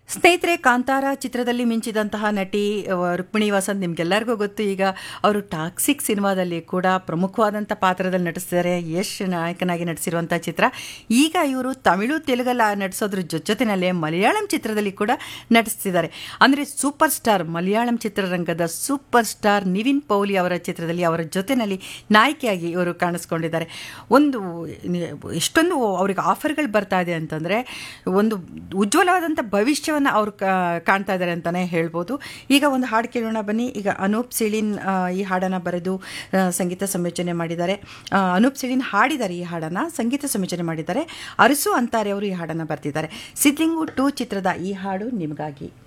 ಸ್ನೇಹಿತರೆ ಕಾಂತಾರ ಚಿತ್ರದಲ್ಲಿ ಮಿಂಚಿದಂತಹ ನಟಿ ಅಹ್, ರುಕ್ಮಿಣಿ ವಸಂತ್ ನಿಮ್ಗೆಲ್ಲರಿಗೂ ಗೊತ್ತು ಈಗ ಅವರು ಟಾಕ್ಸಿಕ್ ಸಿನಿಮಾದಲ್ಲಿ ಕೂಡ ಪ್ರಮುಖವಾದಂಥ ಪಾತ್ರದಲ್ಲಿ ನಟಿಸ್ತಿದ್ದಾರೆ ಯಶ್ ನಾಯಕನಾಗಿ ನಟಿಸಿರುವಂಥ ಚಿತ್ರ ಈಗ ಇವರು ತಮಿಳು ತೆಲುಗಲ್ಲ ನಟಿಸೋದ್ರ ಜೊತೆನಲ್ಲೇ ಮಲಯಾಳಂ ಚಿತ್ರದಲ್ಲಿ ಕೂಡ ನಟಿಸ್ತಿದ್ದಾರೆ ಅಂದರೆ ಸೂಪರ್ ಸ್ಟಾರ್ ಮಲಯಾಳಂ ಚಿತ್ರರಂಗದ ಸೂಪರ್ ಸ್ಟಾರ್ ನಿವಿನ್ ಪೌಲಿ ಅವರ ಚಿತ್ರದಲ್ಲಿ ಅವರ ಜೊತೆನಲ್ಲಿ ನಾಯಕಿಯಾಗಿ ಇವರು ಕಾಣಿಸ್ಕೊಂಡಿದ್ದಾರೆ ಒಂದು ಎಷ್ಟೊಂದು ಅವ್ರಿಗೆ ಆಫರ್ಗಳು ಬರ್ತಾ ಇದೆ ಅಂತಂದರೆ ಒಂದು ಉಜ್ವಲವಾದಂಥ ಭವಿಷ್ಯವನ್ನು ಅವರು ಕಾಣ್ತಾ ಇದ್ದಾರೆ ಅಂತಲೇ ಹೇಳ್ಬೋದು ಈಗ ಒಂದು ಹಾಡು ಕೇಳೋಣ ಬನ್ನಿ ಈಗ ಅನೂಪ್ ಸಿಳಿನ್ ಆ, ಈ ಹಾಡನ್ನು ಬರೆದು ಆ, ಸಂಗೀತ ಸಂಯೋಜನೆ ಮಾಡಿದ್ದಾರೆ ಆ, ಅನೂಪ್ ಸಿಳಿನ್ ಹಾಡಿದ್ದಾರೆ ಈ ಹಾಡನ್ನು ಸಂಗೀತ ಸಂಯೋಜನೆ ಮಾಡಿದ್ದಾರೆ ಅರಸು ಅಂತಾರೆ ಅವರು ಈ ಹಾಡನ್ನು ಬರೆದಿದ್ದಾರೆ ಸಿದ್ಲಿಂಗು ಟೂ ಚಿತ್ರದ ಈ ಹಾಡು ನಿಮಗಾಗಿ